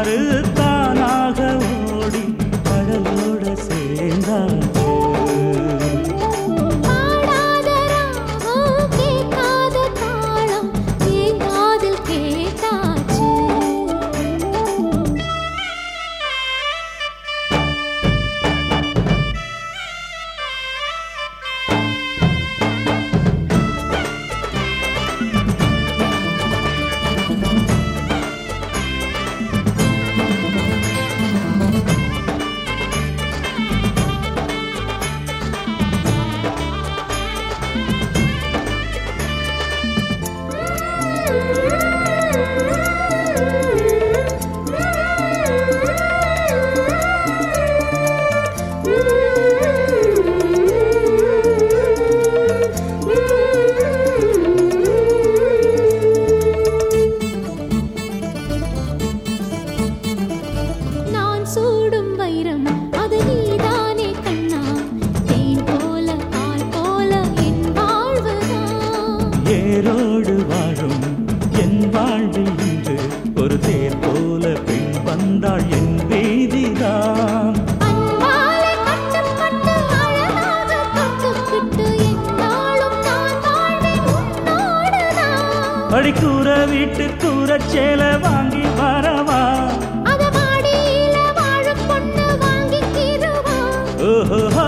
யாரு தானாக ஓடி கடலோட சேர்ந்தாச்சு பாடாத ராகம் கேட்காத தாளம் என் காதில் கேட்டாச்சு நான் சூடும் வைரம் அது நீதானே கண்ணா தேன் போல பால் போல என் வாழ்வுதான் ஏரோடு வாழும் என் வாழ்வில் இன்று ஒரு தேர் போல பெண் வந்தாள் என் வீதிதான் அன்பாலே கட்டுப்பட்டு அழகாக தொட்டுக்கிட்டு என்னாலும் நான் வாழ்வேன் உன்னோடுதான் அடிக்கூற வீட்டு கூரச்சேல வாங்கி வரவா அத மாடியில வாழும் பொண்ணு வாங்கிக்கிருவா ஓஹோ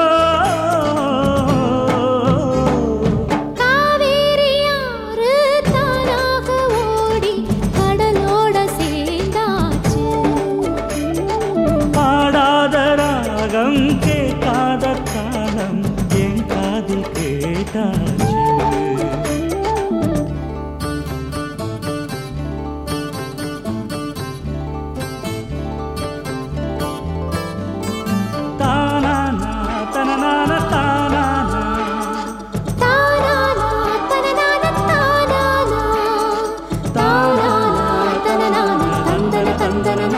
காவேரி யாரு தானாக ஓடி கடலோட சேர்ந்தாச்சு பாடாத ராகம் கேட்காத காலம் என் காதில் கேட்டாச்சு தானானா தனனான தானானா தானானா தனனான தானானா தானானா தனனானா தந்தன தந்தனனா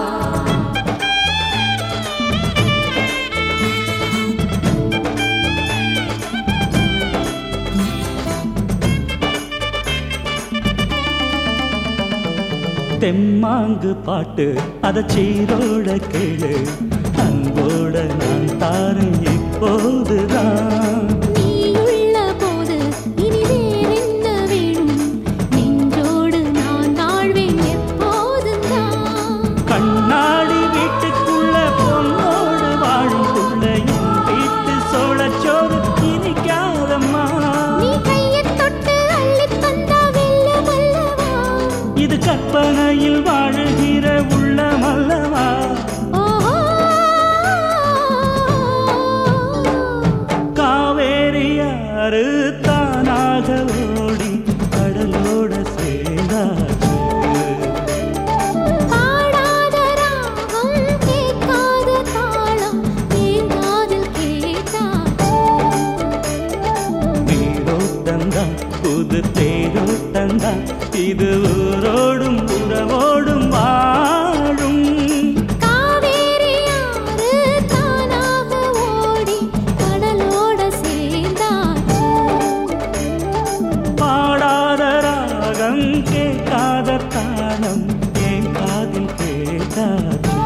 தெம்மாங்கு பாட்டு அத சீரோட கேளு அன்போட நான் தாரேன் இப்போதுதான் நீ உள்ள போது இனி வேறென்ன வேணும் நெஞ்சோடு நான் வாழ்வேன் எப்போதுதான் கண்ணாடி வீட்டுக்குள்ள பொண்ணோடு வாழும் புள்ள என் வீட்டு சோழச்சோறு இனிக்காதம்மா நீ கையைத் தொட்டு அள்ளித் தந்தா வெல்லும் அல்லவா? இது கற்பனையில் வாழுகிற உள்ளமல்லவா ஓஹோ. காவேரியாறு தானாக ஓடி கடலோட சேர்ந்தாச்சு பாடாத ராகம் கேட்காத தாளம் என் காதில் கேட்டாச்சு. நீரோட்டந்தான் புது தேரோட்டந்தான் இது ஊரோடும் உறவோடும் வாழும் காவேரி ஆறு தானாக ஓடி கடலோட சேர்ந்தாச்சு பாடாத ராகம் கேட்காத தாளம் என் காதில் கேட்டாச்சு